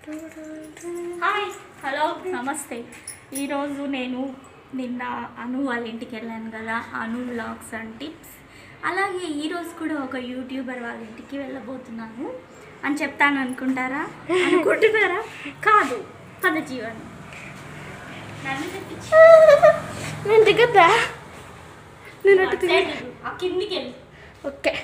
Hi hello నమస్తే ఈరోజు నేను నిన్న అను వాళ్ళ ఇంటికి వెళ్ళాను కదా అను వ్లాగ్స్ అండ్ టిప్స్ అలాగే ఈరోజు కూడా ఒక యూట్యూబర్ వాళ్ళ ఇంటికి వెళ్ళబోతున్నాను అని చెప్తాను అనుకుంటారా అనుకుంటున్నారా కాదు పద జీవన్ నన్ను తెప్పించి నేను దిగద్దా నేను అటు అటు తిరిగి సైడ్ ఇవ్వు. ఆ కిందికి వెళ్ళి ఓకే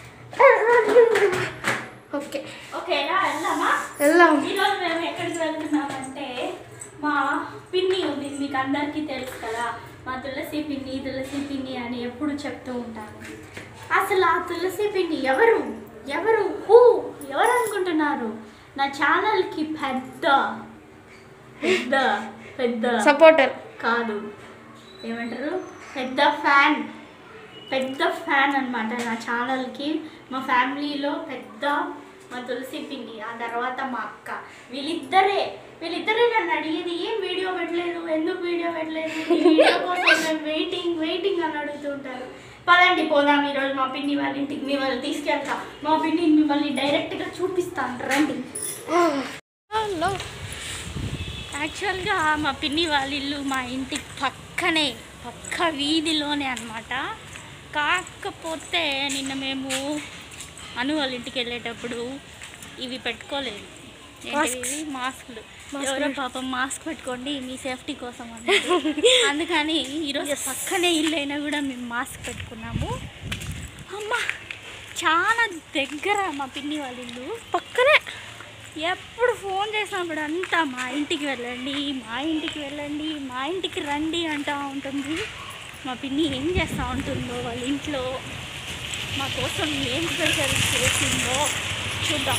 ఓకే ఓకేనా వెళ్దామా వెళ్దాం ఈరోజు మేము ఎక్కడికి వెళ్తున్నామంటే మా పిన్ని ఉంది మీకు అందరికీ తెలుసు కదా మా తులసి పిన్ని తులసి పిన్ని అని ఎప్పుడు చెప్తూ ఉంటాను అసలు ఆ తులసి పిన్ని ఎవరు ఎవరు హూ ఎవరు అనుకుంటున్నారు నా ఛానల్కి పెద్ద పెద్ద పెద్ద సపోర్టర్ కాదు ఏమంటారు పెద్ద ఫ్యాన్ పెద్ద ఫ్యాన్ అనమాట నా ఛానల్కి మా ఫ్యామిలీలో పెద్ద మా తులసి పిన్ని ఆ తర్వాత మా అక్క వీళ్ళిద్దరే వీళ్ళిద్దరే నన్ను అడిగేది ఏం వీడియో పెట్టలేదు ఎందుకు వీడియో పెట్టలేదు ఈ వీడియో కోసం మేము వెయిటింగ్ వెయిటింగ్ అని అడుగుతుంటారు పదండి పోదాం ఈరోజు మా పిన్ని వాళ్ళ ఇంటికి మిమ్మల్ని తీసుకెళ్తా మా పిన్నిని మిమ్మల్ని డైరెక్ట్గా చూపిస్తాను రండి హలో యాక్చువల్గా మా పిన్ని వాళ్ళ ఇల్లు మా ఇంటికి పక్కనే పక్క వీధిలోనే అన్నమాట కాకపోతే నిన్న మేము అను వాళ్ళ ఇంటికి వెళ్ళేటప్పుడు ఇవి పెట్టుకోలేదు ఏంటివి ఇవి? మాస్కులు ఎవరో పాపం మాస్క్ పెట్టుకోండి మీ సేఫ్టీ కోసం అన్నారు. అందుకని ఈరోజు పక్కనే ఇల్లు అయినా కూడా మేము మాస్క్ పెట్టుకున్నాము అమ్మ చాలా దగ్గర మా పిన్ని వాళ్ళ ఇల్లు పక్కనే ఎప్పుడు ఫోన్ చేసినప్పుడు అంతా మా ఇంటికి వెళ్ళండి మా ఇంటికి వెళ్ళండి మా ఇంటికి రండి అంటూ ఉంటుంది మా పిన్ని ఏం చేస్తూ ఉంటుందో వాళ్ళ ఇంట్లో మా కోసం ఏం స్పెషల్ చేసిందో చూద్దాం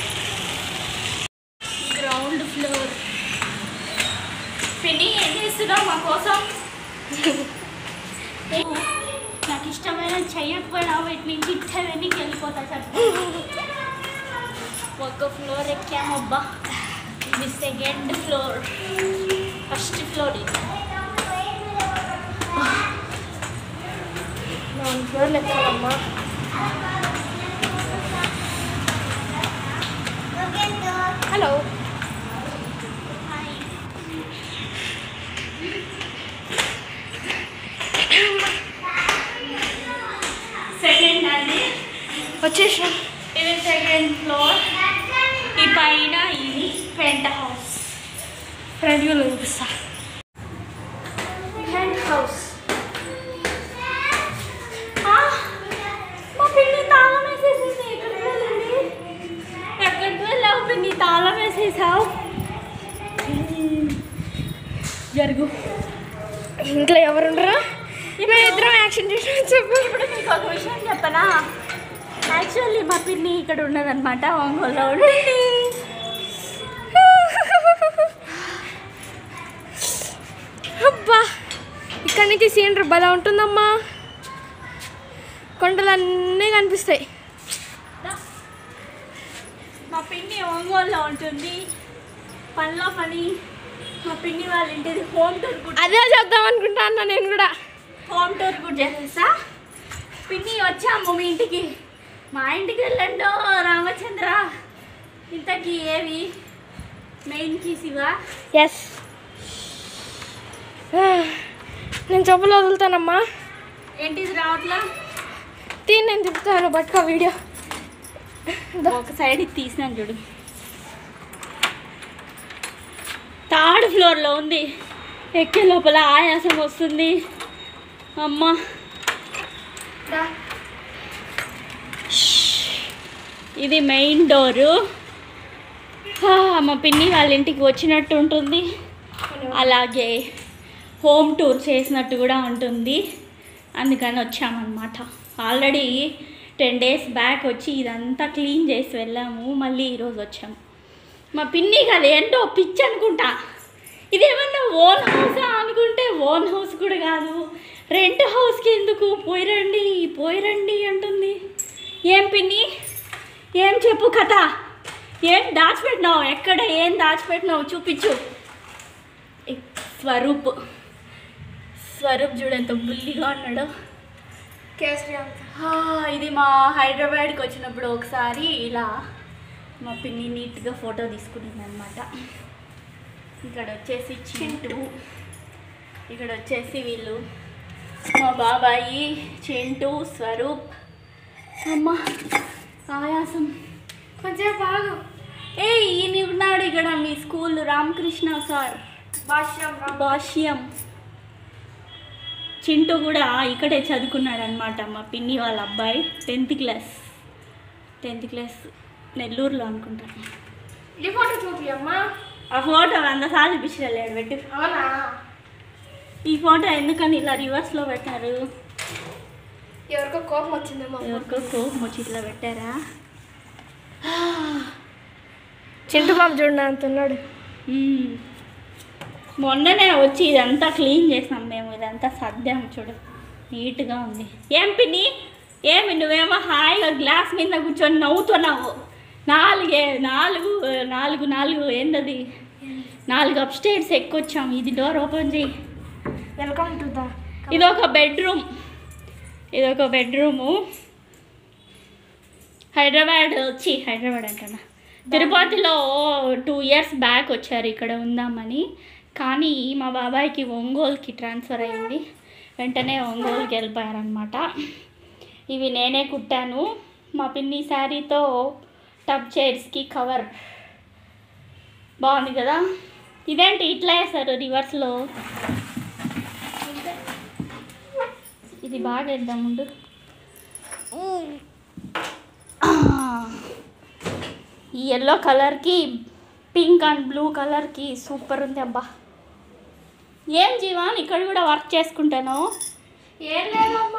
గ్రౌండ్ ఫ్లోర్ పిన్ని ఏం చేస్తున్నావు మా కోసం ఏ, నాకు ఇష్టమైన చెయ్యకపోయినా వీటి నుంచి ఇచ్చేవన్నీ వెళ్ళిపోతా చెప్పు ఒక ఫ్లోర్ ఎక్కామబ్బా ఇది సెకండ్ ఫ్లోర్ ఫస్ట్ ఫ్లోర్ ఇది నాలుగు ఫ్లోర్లు ఎక్కాలమ్మా హలో సెకండ్ అది వచ్చేసాం ఇది సెకండ్ ఫ్లోర్ ఈ పైన ఇది పెంట్ హౌస్ ఫ్రంట్ వ్యూలో చూపిస్తా పెంట్ హౌస్ మా పిన్ని తాళం వేసేసింది ఎక్కడికి వెళ్ళింది ఎక్కడికి వెళ్ళావు పిన్ని తాళం వేసేసావు జరుగు ఇంట్లో ఎవరుండరా మేము ఇద్దరం యాక్షన్ చేసి చెప్పు ఇప్పుడు మీకు ఒక విషయం చెప్పనా యాక్చువల్లీ మా పిన్ని ఇక్కడ ఉన్నదన్నమాట ఒంగోలులో ఉంటుంది అబ్బా ఇక్కడి నుంచి సీనరీ భలే ఉంటుందమ్మా కొండలన్నీ కనిపిస్తాయి మా పిన్ని ఒంగోలులో ఉంటుంది పనిలో పని మా పిన్ని వాళ్ళ ఇంటిది హోమ్ టూర్ కూడా అదే చేద్దాం అనుకుంటా అన్న నేను కూడా హోమ్ టూర్ కూడా చేసేసా పిన్ని వచ్చాము మీ ఇంటికి మా ఇంటికి వెళ్ళండో రామచంద్ర ఇంతకీ ఏవి మెయిన్ కీస్ ఇవా ఎస్ నేను చెప్పులు వదులుతానమ్మా ఏంటిది రావట్లా తీని నేను తిప్పుతాను పట్టుకో వీడియో ఒక సైడ్ ఇది తీసినాను చూడు థర్డ్ ఫ్లోర్లో ఉంది ఎక్కే లోపల ఆయాసం వస్తుంది అమ్మ ఇది మెయిన్ డోరు మా పిన్ని వాళ్ళ ఇంటికి వచ్చినట్టు ఉంటుంది అలాగే హోమ్ టూర్ చేసినట్టు కూడా ఉంటుంది అందుకని వచ్చామన్నమాట ఆల్రెడీ టెన్ డేస్ బ్యాక్ వచ్చి ఇదంతా క్లీన్ చేసి వెళ్ళాము మళ్ళీ ఈరోజు వచ్చాము మా పిన్ని కదా ఏంటో పిచ్చి అనుకుంటా ఇదేమన్నా ఓన్ హౌసా అనుకుంటే ఓన్ హౌస్ కూడా కాదు రెంట్ హౌస్కి ఎందుకు పోయిరండి పోయిరండి అంటుంది ఏం పిన్ని ఏం చెప్పు కథ ఏం దాచిపెట్టినావు ఎక్కడ ఏం దాచిపెట్టినావు చూపించు ఏ, స్వరూప్ స్వరూప్ చూడు ఎంత బుల్లిగా ఉన్నాడు కేసరి ఆ, ఇది మా హైదరాబాద్కి వచ్చినప్పుడు ఒకసారి ఇలా మా పిన్ని నీట్గా ఫోటో తీసుకునింది అనమాట ఇక్కడ వచ్చేసి చింటూ ఇక్కడ వచ్చేసి వీళ్ళు మా బాబాయి చింటూ స్వరూప్ అమ్మ ఆయాసం కొంచెం బాగు ఏ ఈయన ఉన్నాడు ఇక్కడ మీ స్కూల్ రామకృష్ణ సార్ భాష్యం రా భాష్యం చింటూ కూడా ఇక్కడే చదువుకున్నాడు అనమాట మా పిన్ని వాళ్ళ అబ్బాయి టెన్త్ క్లాస్ టెన్త్ క్లాస్ నెల్లూరులో అనుకుంటాను ఈ ఫోటో చూపి అమ్మా ఆ ఫోటో వంద సార్లు పిచ్చిలేడు పెట్టు అవునా ఈ ఫోటో ఎందుకని ఇలా రివర్స్లో పెట్టారు ఎవరికో కోపం వచ్చిందేమో ఎవరికో కోపం వచ్చి ఇట్లా పెట్టారా చింటు బాబు చూడండి అంటున్నాడు మ్మ్. మొన్ననే వచ్చి ఇదంతా క్లీన్ చేసాం మేము ఇదంతా సర్దాం చూడు నీట్గా ఉంది ఏం పిన్ని ఏమి నువ్వేమో హాయిగా గ్లాస్ మీద కూర్చొని నవ్వుతున్నావు నాలుగే నాలుగు నాలుగు నాలుగు ఏంటది నాలుగు అప్స్టేర్స్ ఎక్కొచ్చాం ఇది డోర్ ఓపెన్ చేయి వెల్కమ్ టు ద ఇది ఒక బెడ్రూమ్ ఇది ఒక బెడ్రూము హైదరాబాద్ వచ్చి హైదరాబాద్ అంటున్నా తిరుపతిలో టూ ఇయర్స్ బ్యాక్ వచ్చారు ఇక్కడ ఉందామని కానీ మా బాబాయ్కి ఒంగోలుకి ట్రాన్స్ఫర్ అయింది వెంటనే ఒంగోలుకి వెళ్ళిపోయారనమాట ఇవి నేనే కుట్టాను మా పిన్ని శారీతో టబ్ చైర్స్కి కవర్ బాగుంది కదా ఇదేంటి ఇట్లా వేస్తారు రివర్స్లో ఇది బాగా వేద్దాం ముందు ఈ ఎల్లో కలర్కి పింక్ అండ్ బ్లూ కలర్కి సూపర్ ఉంది అబ్బా ఏం జీవాన్ ఇక్కడ కూడా వర్క్ చేసుకుంటాను ఏం లేదు అమ్మా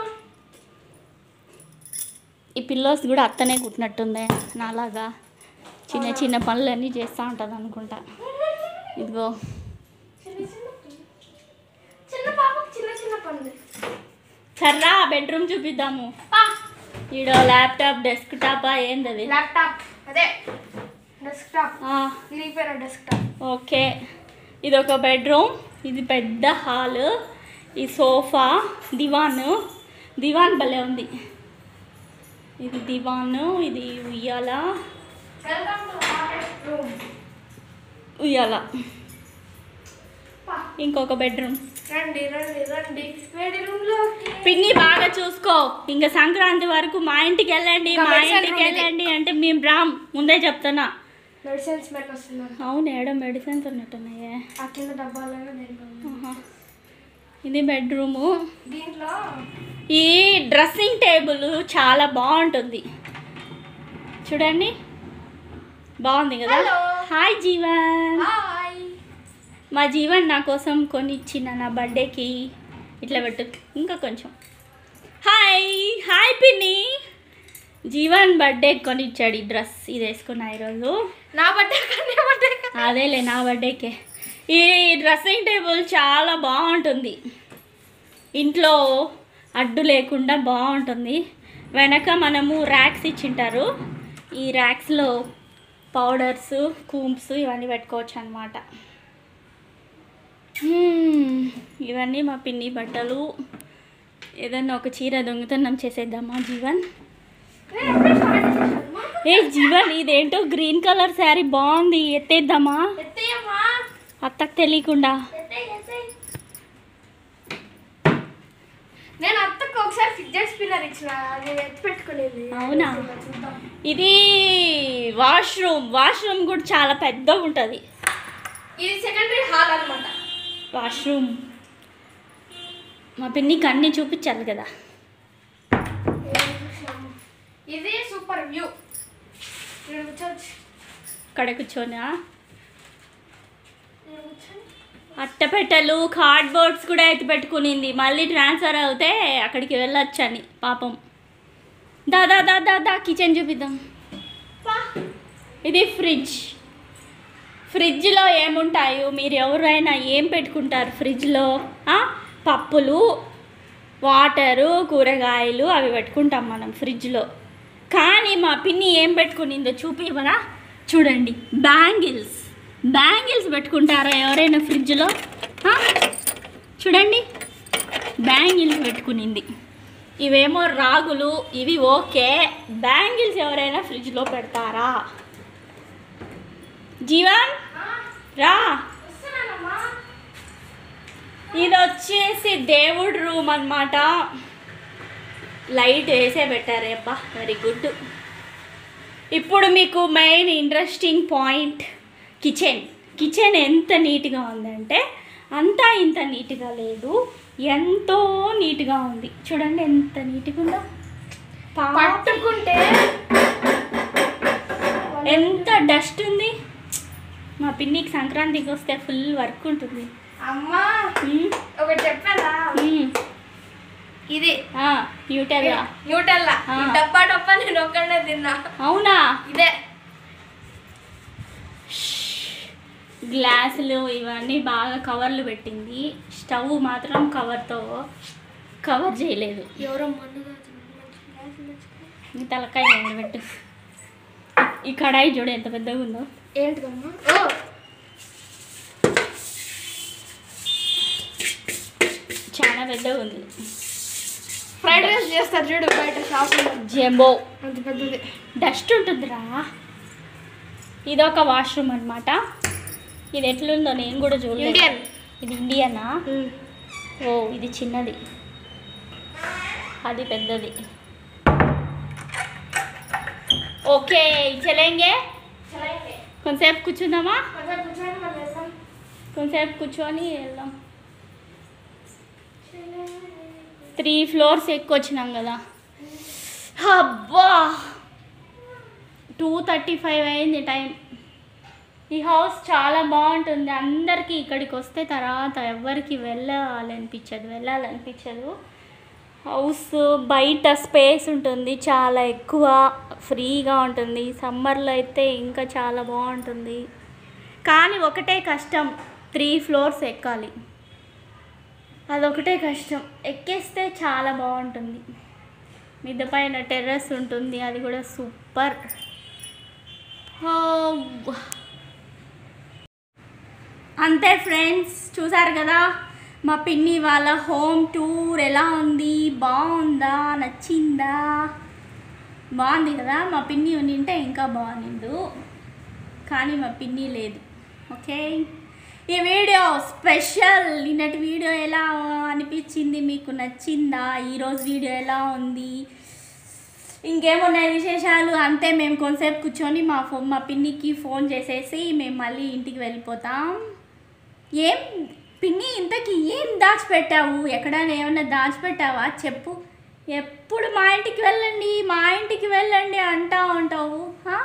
ఈ పిల్లోస్ కూడా అత్తనే కుట్టినట్టుంది నాలాగా చిన్న చిన్న పనులన్నీ చేస్తూ ఉంటుంది అనుకుంటా ఇదిగో చిన్న చిన్న పనులు. చిన్న పాపకు చిన్న చిన్న పనులు సర్రా బెడ్రూమ్ చూపిద్దాము ఈడో ల్యాప్టాప్ డెస్క్ టాపా ఏంది అది ల్యాప్టాప్ అదే డెస్క్టాప్ ఆ, విరిగిపోయిన డెస్క్టాప్ ఓకే ఇది ఒక బెడ్రూమ్ ఇది పెద్ద హాల్ ఈ సోఫా దివాన్ దివాన్ భలే ఉంది ఇది దివాన్ ఇది ఉయ్యాల వెల్కమ్ టు రూమ్ ఉయ్యాల ఇంకొక బెడ్రూమ్ రండి రండి రండి వేడి రూమ్లోకి పిన్ని బాగా చూసుకో ఇంకా సంక్రాంతి వరకు మా ఇంటికి వెళ్ళండి ఇంకా మా medicine ఇంటికి room ఇది. వెళ్ళండి అంటే మేము రామ్ ముందే చెప్తున్నా మెడిసిన్ స్మెల్ వస్తుందండి అవును ఏడో మెడిసిన్స్ ఉన్నట్టున్నాయే ఆ కింద డబ్బాలలో దేంట్లో ఉంది. ఆహా. ఇది బెడ్రూము దీంట్లో ఈ డ్రెస్సింగ్ టేబుల్ చాలా బాగుంటుంది చూడండి బాగుంది కదా Hello. హాయ్ జీవన్ హాయ్ మా జీవన్ నా కోసం కొని ఇచ్చిన నా బర్త్డేకి ఇట్లా పెట్టు ఇంకా కొంచెం హాయ్ హాయ్ పిన్ని జీవన్ బర్త్డే కొనిచ్చాడు ఈ డ్రెస్ ఇది వేసుకున్నా ఈరోజు నా బర్త్డే కానీ బర్త్డే అదేలే నా బర్త్డేకే ఈ డ్రెస్సింగ్ టేబుల్ చాలా బాగుంటుంది ఇంట్లో అడ్డు లేకుండా బాగుంటుంది వెనక మనము ర్యాక్స్ ఇచ్చింటారు ఈ ర్యాక్స్లో పౌడర్స్ కూంప్స్ ఇవన్నీ పెట్టుకోవచ్చు అనమాట ఇవన్నీ మా పిన్ని బట్టలు ఏదన్నా ఒక చీర దొంగతనం చేసేద్దామా జీవన్ ఏ జీవన్ ఇదేంటో గ్రీన్ కలర్ శారీ బాగుంది ఎత్తేద్దామా ఎత్తయ్యమ్మా అత్తకు తెలియకుండా ఎత్తేయ్, ఎత్తేయ్. నేను అత్తకు ఒకసారి ఫిడ్జెట్ స్పిన్నర్ ఇచ్చిన అది ఎత్తి పెట్టుకునేది అవునా? చూద్దాం ఇది వాష్రూమ్ వాష్రూమ్ కూడా చాలా పెద్దగా ఉంటుంది ఇది సెకండరీ హాల్ అన్నమాట వాష్రూమ్ మా పిన్నికి అన్నీ చూపించాలి కదా ఇది సూపర్ వ్యూ ఇక్కడ కూర్చోవచ్చు ఇక్కడ కూర్చోనా ఇక్కడ కూర్చొని అట్టపెట్టెలు కార్డ్బోర్డ్స్ కూడా ఎత్తి పెట్టుకునింది మళ్ళీ ట్రాన్స్ఫర్ అవుతే అక్కడికి వెళ్ళొచ్చు అని పాపం దా దా దా దా దా కిచెన్ చూపిద్దాం పా. ఇది ఫ్రిడ్జ్ ఫ్రిడ్జ్లో ఏముంటాయి మీరు ఎవరైనా ఏం పెట్టుకుంటారు ఫ్రిడ్జ్లో ఆ? పప్పులు వాటరు కూరగాయలు అవి పెట్టుకుంటాం మనం ఫ్రిడ్జ్లో కానీ మా పిన్ని ఏం పెట్టుకునిందో చూపివరా చూడండి బ్యాంగిల్స్ బ్యాంగిల్స్ పెట్టుకుంటారా ఎవరైనా ఫ్రిడ్జ్లో ఆ? చూడండి బ్యాంగిల్స్ పెట్టుకునింది ఇవేమో రాగులు ఇవి ఓకే బ్యాంగిల్స్ ఎవరైనా ఫ్రిడ్జ్లో పెడతారా జీవన్ రా ఇది వచ్చేసి దేవుడు రూమ్ అన్నమాట లైట్ వేసే పెట్టారే అబ్బా వెరీ గుడ్ ఇప్పుడు మీకు main interesting point kitchen kitchen ఎంత నీట్గా ఉందంటే అంతా ఇంత నీట్గా లేదు ఎంతో నీట్గా ఉంది చూడండి ఎంత నీట్గా ఉందో పాప పట్టుకుంటే ఎంత డస్ట్ ఉంది మా పిన్నికి సంక్రాంతికి వస్తే ఫుల్ వర్క్ ఉంటుంది అమ్మా మ్మ్. ఒకటి చెప్పానా మ్మ్. ఇది ఆ, న్యూటెల్లా న్యూటెల్లా ఆ. ఈ డబ్బా డబ్బా నేను ఒక్కడే తిన్నా అవునా ఇదే గ్లాసులు ఇవన్నీ బాగా కవర్లు పెట్టింది స్టవ్ మాత్రం కవర్తో కవర్ చేయలేదు ఎవరో మందుగా ఈ తలకాయ మీద పెట్టు ఈ కడాయి చూడు ఎంత పెద్దగా ఉందో ఏంటిదమ్మా ఓ చాలా పెద్దగా ఉంది ఫ్రైడ్ రైస్ చేస్తారు చూడు బయట షాపులో జంబో అంత పెద్దది డస్ట్ ఉంటుందిరా ఇది ఒక వాష్రూమ్ అనమాట ఇది ఎట్లుందో నేను కూడా చూడలేదు ఇండియన్ ఇది ఇండియనా ఓ ఇది చిన్నది అది పెద్దది ఓకే చలేంగే కొంతసేపు కూర్చుందామా కొంతసేపు కూర్చొని వెళ్దాం త్రీ ఫ్లోర్స్ ఎక్కువ వచ్చినాం కదా అబ్బా టూ థర్టీ ఫైవ్ అయింది టైం ఈ హౌస్ చాలా బాగుంటుంది అందరికీ ఇక్కడికి వస్తే తర్వాత ఎవరికి వెళ్ళాలనిపించదు వెళ్ళాలనిపించదు హౌస్ బయట స్పేస్ ఉంటుంది చాలా ఎక్కువ ఫ్రీగా ఉంటుంది సమ్మర్లో అయితే ఇంకా చాలా బాగుంటుంది కానీ ఒకటే కష్టం త్రీ ఫ్లోర్స్ ఎక్కాలి అదొకటే కష్టం ఎక్కేస్తే చాలా బాగుంటుంది మిద్ద పైన టెర్రస్ ఉంటుంది అది కూడా సూపర్ అంతే ఫ్రెండ్స్ చూసారు కదా మా పిన్ని వాళ్ళ హోమ్ టూర్ ఎలా ఉంది బాగుందా నచ్చిందా బాగుంది కదా మా పిన్ని ఉండింటే ఇంకా బాగుండు కానీ మా పిన్ని లేదు ఓకే ఈ వీడియో స్పెషల్ నిన్నటి వీడియో ఎలా అనిపించింది మీకు నచ్చిందా ఈరోజు వీడియో ఎలా ఉంది ఇంకేమున్నాయి విశేషాలు అంతే మేము కొంతసేపు కూర్చొని మా ఫో మా పిన్నికి ఫోన్ చేసేసి మేము మళ్ళీ ఇంటికి వెళ్ళిపోతాం ఏం పిన్ని ఇంతకీ ఏం దాచిపెట్టావు ఎక్కడైనా ఏమన్నా దాచిపెట్టావా చెప్పు ఎప్పుడు మా ఇంటికి వెళ్ళండి మా ఇంటికి వెళ్ళండి అంటా ఉంటావు హా?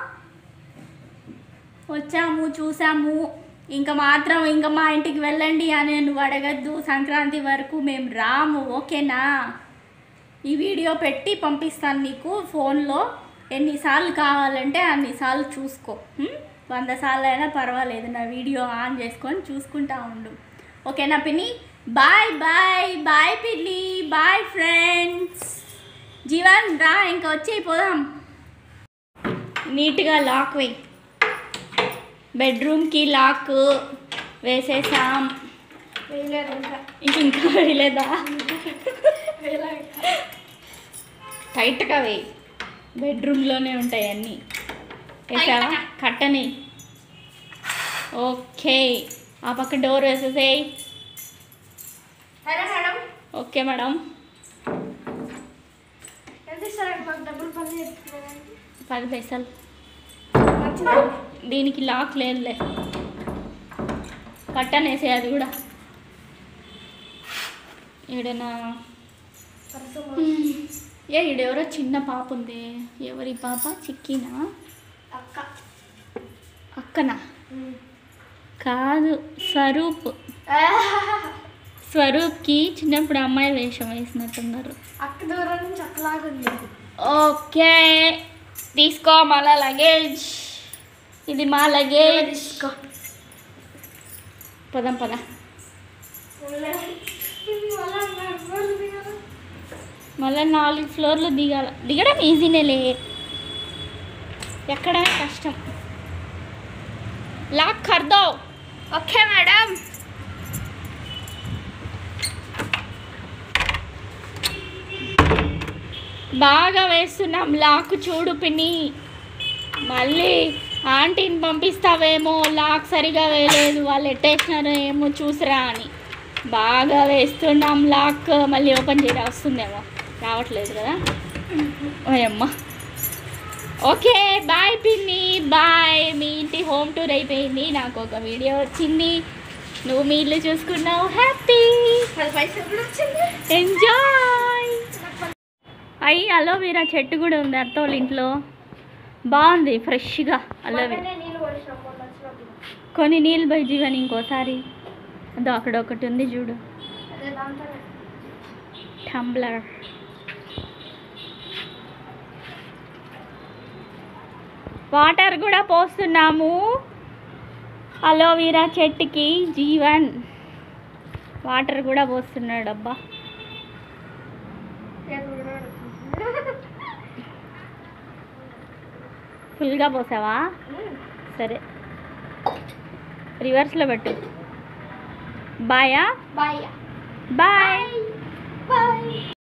వచ్చాము చూసాము ఇంకా మాత్రం ఇంకా మా ఇంటికి వెళ్ళండి అని నువ్వు అడగద్దు సంక్రాంతి వరకు మేము రాము ఓకేనా ఈ వీడియో పెట్టి పంపిస్తాను నీకు ఫోన్లో ఎన్నిసార్లు కావాలంటే అన్నిసార్లు చూసుకో ఉం? వంద సార్లు అయినా పర్వాలేదు నా వీడియో ఆన్ చేసుకొని చూసుకుంటా ఉండు ఓకేనా పిన్ని బాయ్ బాయ్ బాయ్ పిన్ని బాయ్ ఫ్రెండ్స్ జీవన్ రా ఇంకా వచ్చి పోదాం నీట్గా లాక్ వేయి బెడ్రూమ్కి లాక్ వేసేసాం వేయలేదు ఇంకా ఇంకా వేయలేదా వేయలేదు టైట్గా వేయి బెడ్రూమ్లోనే ఉంటాయి అన్నీ వేసావా కట్టని ఓకే ఆ పక్క డోర్ వేసేసేయి సరే మేడం ఓకే మేడం ఎంత ఇస్తారండి మాకు డబ్బులు పని చేస్తున్నారండి పది పైసలు మంచిదా దీనికి లాక్ లేదులే కట్టన్ వేసే అది కూడా ఈడనా పరసము. ఏ ఈడెవరో చిన్న పాప ఉంది ఎవరి పాప చిక్కినా అక్క అక్కనా కాదు స్వరూప్ స్వరూప్కి చిన్నప్పుడు అమ్మాయి వేషం వేసినట్టున్నారు అక్క దూరం నుంచి అక్కలాగుంది ఓకే తీసుకో మళ్ళా లగేజ్ ఇది మా లగేజ్ తీసుకో పదం పద మళ్ళీ నాలుగు ఫ్లోర్లు దిగాల దిగడం ఈజీనేలే ఎక్కడైనా కష్టం లాక్ కర్దో ఓకే మేడం బాగా వేస్తున్నాం లాక్ చూడు పిన్ని మళ్ళీ ఆంటీని పంపిస్తావేమో లాక్ సరిగా వేయలేదు వాళ్ళు ఎట్టేసినారో ఏమో చూసిరా అని బాగా వేస్తున్నాం లాక్ మళ్ళీ ఓపెన్ చేయరా వస్తుందేమో రావట్లేదు కదా ఓయమ్మ ఓకే బాయ్ పిన్ని బాయ్ మీ ఇంటి హోమ్ టూర్ అయిపోయింది నాకు ఒక వీడియో వచ్చింది నువ్వు మీ ఇల్లు చూసుకున్నావు హ్యాపీ పది పైసలు కూడా వచ్చింది ఎంజాయ్ అయ్యి అలోవెరా చెట్టు కూడా ఉంది అత్తోళ్ళ ఇంట్లో బాగుంది ఫ్రెష్గా అలోవెరా మొన్ననే నీళ్ళు పోసినాం మొన్న వచ్చినప్పుడు. కొన్ని నీళ్ళు పోయి జీవని ఇంకోసారి అదో అక్కడ ఒకటి ఉంది చూడు అదే దాంతోనే. టంబ్లర్ వాటర్ కూడా పోస్తున్నాము అలోవెరా చెట్టుకి జీవన్ వాటర్ కూడా పోస్తున్నాడు అబ్బా ఏదో కూడా పెడుతుంది. ఫుల్గా పోసావా సరే రివర్స్లో పెట్టు బాయా బాయ్ బాయ్